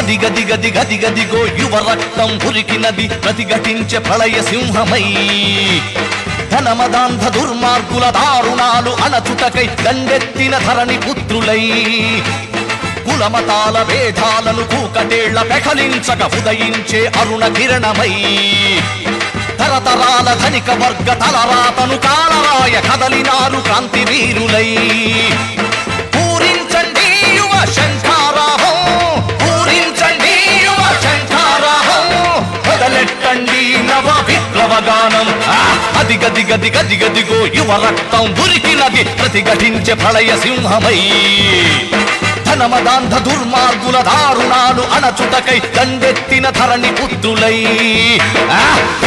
అదిగ దిగ దిగ దిగ దిగో యువ రక్తం ఉరికినది ప్రతిఘటించే ప్రళయ సింహమై ధనమదాంధ దుర్మార్గుల దారుణాలు అణచుటకై దండెత్తిన ధరణి పుత్రులై కులమతాల వేదాలను కూకటేళ్ల పెకలించక ఉదయించే అరుణ కిరణమై తరతరాల ధనిక వర్గ తలరాతను కాలరాయ కదలినారు క్రాంతి వీరులై పూరించండి యువ శంఖారాహం పూరించండి యువ శంఖారాహం మొదలెట్టండి నవ విప్లవ గానం ఆ, అదిగ దిగ దిగ దిగ దిగో యువ రక్తం ఉరికినది ప్రతిఘటించే ప్రళయ సింహమై ధనమదాంధ దుర్మార్గుల దారుణాలు అణచుటకై దండెత్తిన ధరణి పుత్రులై ఆ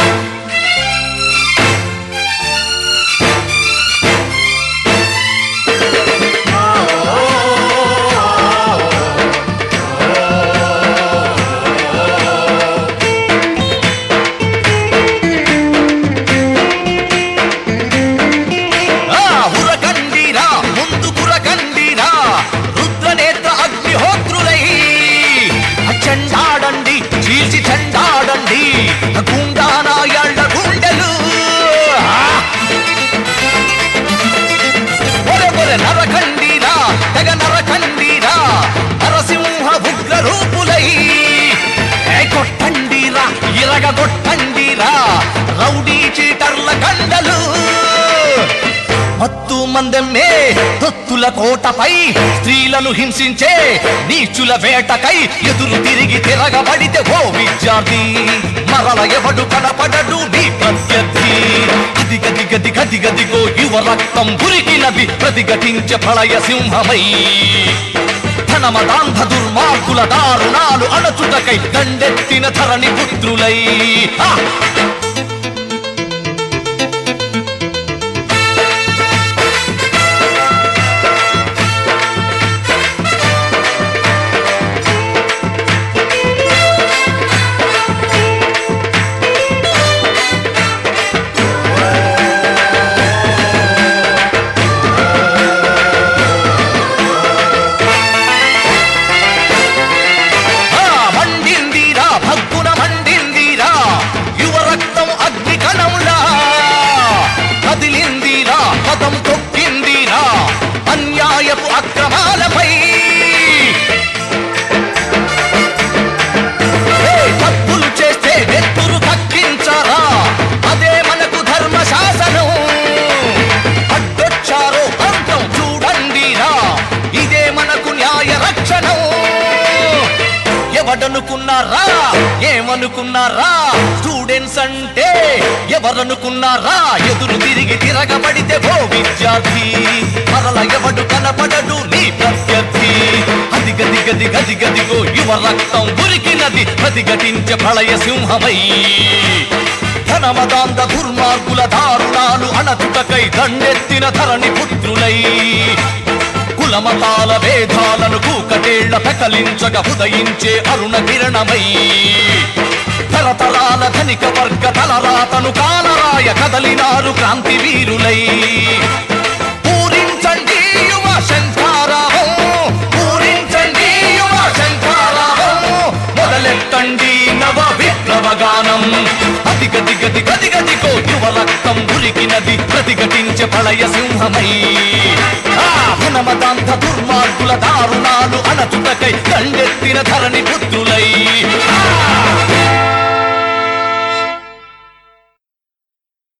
ఆ ఉరకండిరా ముందు కురకండిరా రుద్రనేత్ర అగ్నిహోత్రులై చెండాడండి చీల్చి చెండాడండి గుండానాయాళ్ళ గుండెలు ఆ! ఒరే ఒరే నరకండిరా తెగ నరకండిరా నరసింహ ఉగ్ర రూపులై ఏ కొట్టండిరా ఇరగ కొట్టండిరా రౌడీ చీటర్ల కండలు మత్తు మందెమ్మే తొత్తుల కోటపై స్త్రీలను హింసించే నీచుల వేటకై ఎదురు తిరిగి తిరగబడితే ఓ విద్యార్థి మరల ఎవడు కనపడడు నీ ప్రత్యర్థి అదిగ దిగ దిగ దిగ దిగో యువ రక్తం ఉరికినది ప్రతిఘటించే ప్రళయ సింహమై ధనమదాంధ దుర్మార్గుల దారుణాలు అణచుటకై దండెత్తిన ధరణి పుత్రులై ఆ! ఆ మండిందిరా భగ్గున మండిందిరా యువ రక్తం అగ్ని కణంలా కదిలిందిరా పదం తొక్కిందిరా అన్యాయపు అక్రమాలపై ఏ తప్పులు చేస్తే నెత్తురు కక్కించరా అదే మనకు ధర్మ శాసనం అడ్డొచ్చారో అంతం చూడండిరా ఇదే మనకు న్యాయ రక్షణం ఎవడనుకున్నారా ఏమనుకున్నారా స్టూడెంట్స్ అంటే ఎవరనుకున్నారా ఎదురు తిరిగి తిరగబడితే ఓ విద్యార్థి మరల ఎవడు కనపడడు నీ ప్రత్యర్థి అదిగ దిగ దిగ దిగ దిగో యువ రక్తం ఉరికినది ప్రతిఘటించే ప్రళయ సింహమై ధనమదాంధ దుర్మార్గుల దారుణాలు అణచుటకై దండెత్తిన ధరణి పుత్రులై కులమతాల వేదాలను కూకటేళ్ల పెకలించగ ఉదయించే అరుణ కిరణమై తరతరాల ధనిక వర్గ తలరాతను కాలరాయ కదలినారు క్రాంతి వీరులై పూరించండి యువ శంఖారావం పూరించండి యువ శంఖారావం మొదలెట్టండి నవ విప్లవ గానం అదిగ దిగ దిగ దిగ దిగో యువ రక్తం ఉరికినది ప్రతిఘటించే ప్రళయ సింహమై ఆ ధనమదాంత దుర్మార్గుల దారుణాలు అణచుటకై దండెత్తిన ధరణి